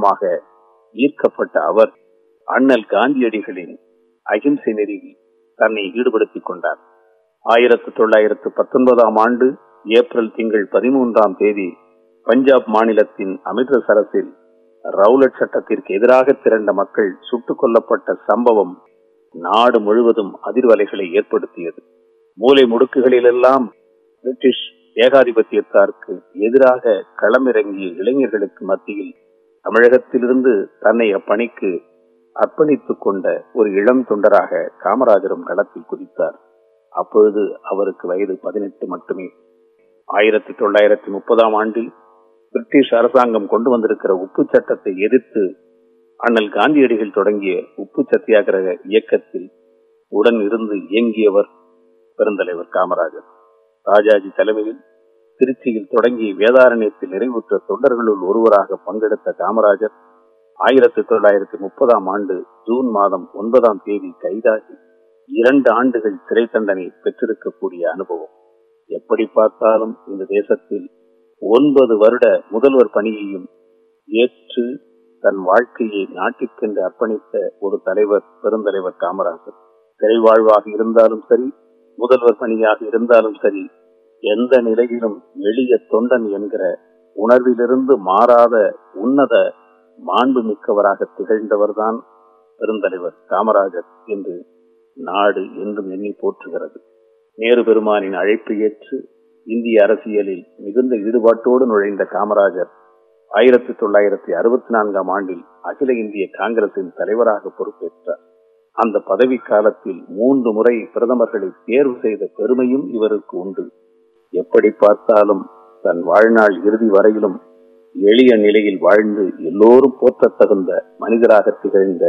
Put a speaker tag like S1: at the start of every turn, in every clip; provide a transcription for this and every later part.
S1: பக்கமாக ஈர்க்கப்பட்ட அவர் அண்ணல் காந்தியடிகளின் அகிம்சை நெறியில் தன்னை ஈடுபடுத்திக் கொண்டார் ஆயிரத்து தொள்ளாயிரத்து பத்தொன்பதாம் ஆண்டு ஏப்ரல் திங்கள் பதிமூன்றாம் தேதி பஞ்சாப் மாநிலத்தின் அமிர்தசரஸில் ரவுலட் சட்டத்திற்கு எதிராக திரண்ட மக்கள் சுட்டுக் கொல்லப்பட்ட சம்பவம் நாடு முழுவதும் அதிர்வலைகளை ஏற்படுத்தியது மூலை முடுக்குகளிலெல்லாம் பிரிட்டிஷ் ஏகாதிபத்தியத்தாருக்கு எதிராக களமிறங்கிய இளைஞர்களுக்கு மத்தியில் தமிழகத்திலிருந்து தன்னை அப்பணிக்கு அர்ப்பணித்துக் கொண்ட ஒரு இளம் தொண்டராக காமராஜரும் களத்தில் குதித்தார் அப்பொழுது அவருக்கு வயது பதினெட்டு மட்டுமே ஆயிரத்தி தொள்ளாயிரத்தி முப்பதாம் ஆண்டில் பிரிட்டிஷ் அரசாங்கம் கொண்டு வந்திருக்கிற உப்பு சட்டத்தை எதிர்த்து அண்ணல் காந்தியடிகள் தொடங்கிய உப்பு சத்தியாகிரக இயக்கத்தில் உடன் இருந்து இயங்கியவர் பெருந்தலைவர் காமராஜர் ராஜாஜி தலைமையில் திருச்சியில் தொடங்கி வேதாரண்யத்தில் நிறைவுற்ற தொண்டர்களுள் ஒருவராக பங்கெடுத்த காமராஜர் ஆயிரத்தி தொள்ளாயிரத்தி முப்பதாம் ஆண்டு ஜூன் மாதம் ஒன்பதாம் தேதி கைதாகி இரண்டு ஆண்டுகள் சிறை தண்டனை பெற்றிருக்கக்கூடிய அனுபவம் எப்படி பார்த்தாலும் இந்த தேசத்தில் ஒன்பது வருட முதல்வர் பணியையும் ஏற்று தன் வாழ்க்கையை நாட்டிற்கென்று அர்ப்பணித்த ஒரு தலைவர் பெருந்தலைவர் காமராஜர் சிறை வாழ்வாக இருந்தாலும் சரி முதல்வர் பணியாக இருந்தாலும் சரி எந்த நிலையிலும் எளிய தொண்டன் என்கிற உணர்விலிருந்து மாறாத உன்னத மாண்பு மிக்கவராக திகழ்ந்தவர்தான் பெருந்தலைவர் காமராஜர் என்று நாடு என்றும் எண்ணி போற்றுகிறது நேரு பெருமானின் அழைப்பு ஏற்று இந்திய அரசியலில் மிகுந்த ஈடுபாட்டோடு நுழைந்த காமராஜர் ஆயிரத்தி தொள்ளாயிரத்தி அறுபத்தி நான்காம் ஆண்டில் அகில இந்திய காங்கிரசின் தலைவராக பொறுப்பேற்றார் அந்த பதவி காலத்தில் மூன்று முறை பிரதமர்களை தேர்வு செய்த பெருமையும் இவருக்கு உண்டு எப்படி பார்த்தாலும் தன் வாழ்நாள் இறுதி வரையிலும் எளிய நிலையில் வாழ்ந்து எல்லோரும் போற்றத் தகுந்த மனிதராக திகழ்ந்த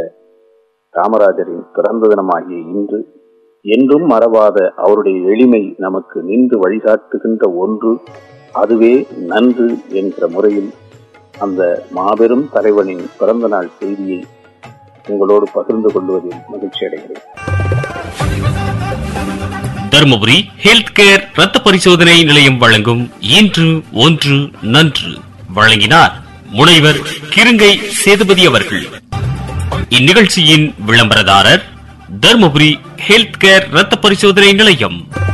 S1: காமராஜரின் பிறந்த தினமாகிய இன்று என்றும் மறவாத அவருடைய எளிமை நமக்கு நின்று வழிகாட்டுகின்ற ஒன்று அதுவே நன்று என்ற முறையில் அந்த மாபெரும் தலைவனின் பிறந்த நாள் செய்தியை உங்களோடு பகிர்ந்து கொள்வதில் மகிழ்ச்சி அடைகிறேன்
S2: தருமபுரி ஹெல்த் கேர் ரத்த பரிசோதனை நிலையம் வழங்கும் இன்று ஒன்று நன்று வழங்கினார் முனைவர் கிருங்கை சேதுபதி அவர்கள் இந்நிகழ்ச்சியின் விளம்பரதாரர் தருமபுரி ஹெல்த் கேர் ரத்த பரிசோதனை நிலையம்